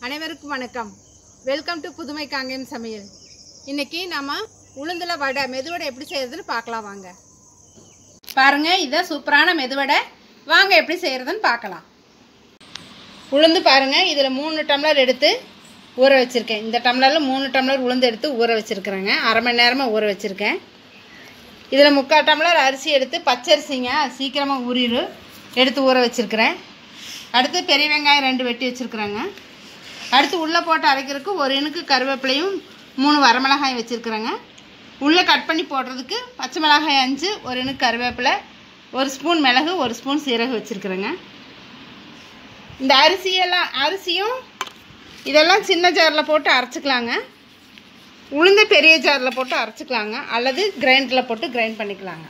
அனைவருக்கும் வணக்கம் welcome to புதுமை காங்கேயம் சமையல் இன்னைக்கு நாம உளுந்துல வடை மெதுவடை எப்படி செய்யறதுன்னு பார்க்கலாம் வாங்க பாருங்க இதான் சூப்பரான மெதுவடை வாங்க எப்படி செய்யறதுன்னு பார்க்கலாம் உளுந்து பாருங்க இதில் மூணு டம்ளர் எடுத்து ஊற வச்சுருக்கேன் இந்த டம்ளரில் மூணு டம்ளர் உளுந்து எடுத்து ஊற வச்சுருக்குறேங்க அரை மணி நேரமாக ஊற வச்சுருக்கேன் இதில் முக்கால் டம்ளர் அரிசி எடுத்து பச்சரிசிங்க அது சீக்கிரமாக ஊறிடும் எடுத்து ஊற வச்சுருக்கிறேன் அடுத்து பெரிய வெங்காயம் ரெண்டு வெட்டி வச்சுருக்குறேங்க அடுத்து உள்ளே போட்டு அரைக்கிறதுக்கு ஒரு இனுக்கு கருவேப்பிலையும் மூணு வரமிளகாயும் வச்சுருக்குறேங்க உள்ளே கட் பண்ணி போடுறதுக்கு பச்சை மிளகாய் அஞ்சு ஒரு இனுக்கு கருவேப்பிலை ஒரு ஸ்பூன் மிளகு ஒரு ஸ்பூன் சீரகம் வச்சுருக்குறேங்க இந்த அரிசியெல்லாம் அரிசியும் இதெல்லாம் சின்ன ஜாரில் போட்டு அரைச்சிக்கலாங்க உளுந்த பெரிய ஜாரில் போட்டு அரைச்சிக்கலாங்க அல்லது கிரைண்டரில் போட்டு கிரைண்ட் பண்ணிக்கலாங்க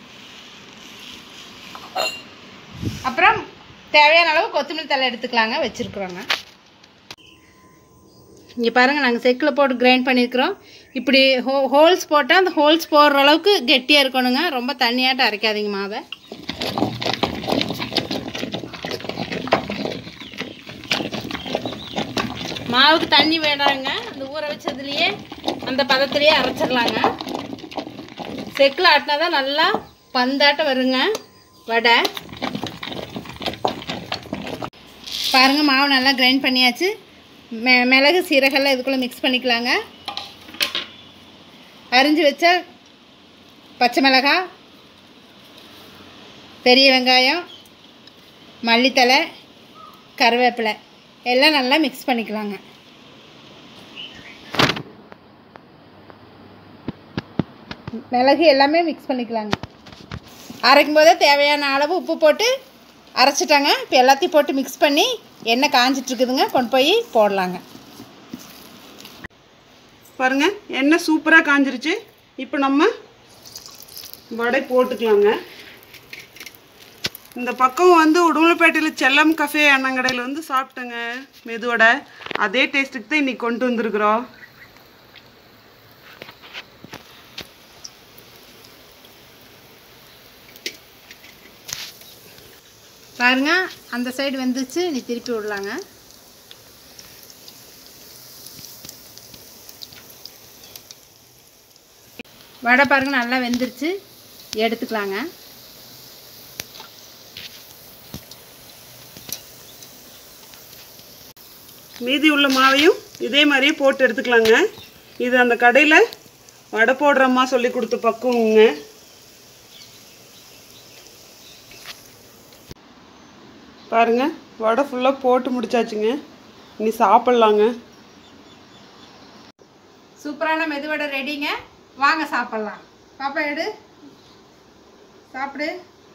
அப்புறம் தேவையான அளவு கொத்தமல்லி தலை எடுத்துக்கலாங்க வச்சுருக்குறோங்க இங்கே பாருங்கள் நாங்கள் செக்கில் போட்டு கிரைண்ட் பண்ணியிருக்கிறோம் இப்படி ஹோ ஹோல்ஸ் போட்டால் அந்த ஹோல்ஸ் போடுற அளவுக்கு கெட்டியாக இருக்கணுங்க ரொம்ப தண்ணியாட்டம் அரைக்காதீங்க மாவை மாவுக்கு தண்ணி வேண்டாங்க அந்த ஊற வச்சதுலேயே அந்த பதத்துலேயே அரைச்சிடலாங்க செக்கில் ஆட்டினா தான் நல்லா பந்தாட்டம் வருங்க வடை பாருங்கள் மாவு நல்லா கிரைண்ட் பண்ணியாச்சு மெ மிளகு சீரகெல்லாம் இதுக்குள்ளே மிக்ஸ் பண்ணிக்கலாங்க அரிஞ்சு வச்ச பச்சை மிளகாய் பெரிய வெங்காயம் மல்லித்தலை கருவேப்பிலை எல்லாம் நல்லா மிக்ஸ் பண்ணிக்கலாங்க மிளகு எல்லாமே மிக்ஸ் பண்ணிக்கலாங்க அரைக்கும் போதே தேவையான அளவு உப்பு போட்டு அரைச்சிட்டாங்க இப்போ எல்லாத்தையும் போட்டு மிக்ஸ் பண்ணி எண்ணெய் காஞ்சிட்ருக்குதுங்க கொண்டு போய் போடலாங்க பாருங்க எண்ணெய் சூப்பராக காஞ்சிருச்சு இப்போ நம்ம வடை போட்டுக்கலாங்க இந்த பக்கம் வந்து உடுமலைப்பேட்டையில் செல்லம் கஃபே அண்ணங்கடையில் வந்து சாப்பிட்டேங்க மெதுவடை அதே டேஸ்ட்டுக்கு தான் இன்னைக்கு கொண்டு வந்திருக்கிறோம் பாருங்க அந்த சைடு வெந்துச்சு நீ திருப்பி விடலாங்க வடை பாருங்க நல்லா வெந்துருச்சு எடுத்துக்கலாங்க மீதி உள்ள மாவையும் இதே மாதிரியே போட்டு எடுத்துக்கலாங்க இது அந்த கடையில் வடை போடுறம்மா சொல்லி கொடுத்த பக்குவங்க பாருங்க வடை ஃபுல்லாக போட்டு முடிச்சாச்சுங்க இனி சாப்பிட்லாங்க சூப்பரான மெதுவடை ரெடிங்க வாங்க சாப்பிட்லாம் பாப்பா எடு சாப்பிடு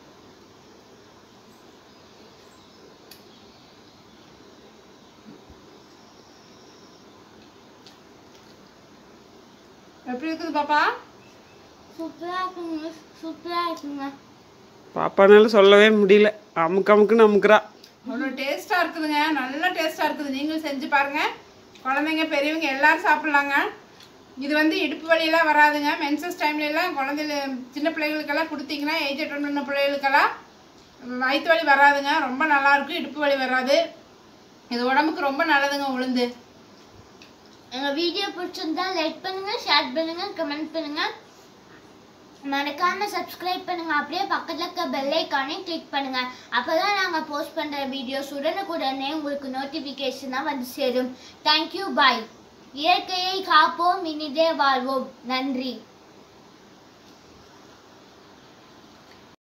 எப்படி இருக்குது பாப்பா சூப்பராக இருக்குங்க சூப்பராக இருக்குங்க பாப்பானால சொல்லவே முடியல அமுக்கு அமுக்குன்னு அமுக்குறா அவ்வளோ டேஸ்ட்டாக இருக்குதுங்க நல்ல டேஸ்ட்டாக இருக்குது நீங்களும் செஞ்சு பாருங்கள் குழந்தைங்க பெரியவங்க எல்லாரும் சாப்பிட்லாங்க இது வந்து இடுப்பு வலியெல்லாம் வராதுங்க மென்சஸ் டைம்லலாம் குழந்தைல சின்ன பிள்ளைகளுக்கெல்லாம் கொடுத்தீங்கன்னா ஏஜ் அட்டன் பண்ண பிள்ளைகளுக்கெல்லாம் வயிற்று வலி வராதுங்க ரொம்ப நல்லா இருக்கும் இடுப்பு வலி வராது இது உடம்புக்கு ரொம்ப நல்லதுங்க உளுந்து எங்கள் வீடியோ பிடிச்சிருந்தா லைக் பண்ணுங்க ஷேர் பண்ணுங்க கமெண்ட் பண்ணுங்க மறக்காம சப்ஸ்கிரைப் பண்ணுங்க அப்படியே பக்கத்துல இருக்க பெல் ஐக்கானையும் கிளிக் பண்ணுங்க அப்பதான் நாங்க போஸ்ட் பண்ற வீடியோஸ் உடனுக்குடனே உங்களுக்கு நோட்டிபிகேஷனா வந்து சேரும் தேங்க்யூ பாய் இயற்கையை காப்போம் இனிதே வாழ்வோம் நன்றி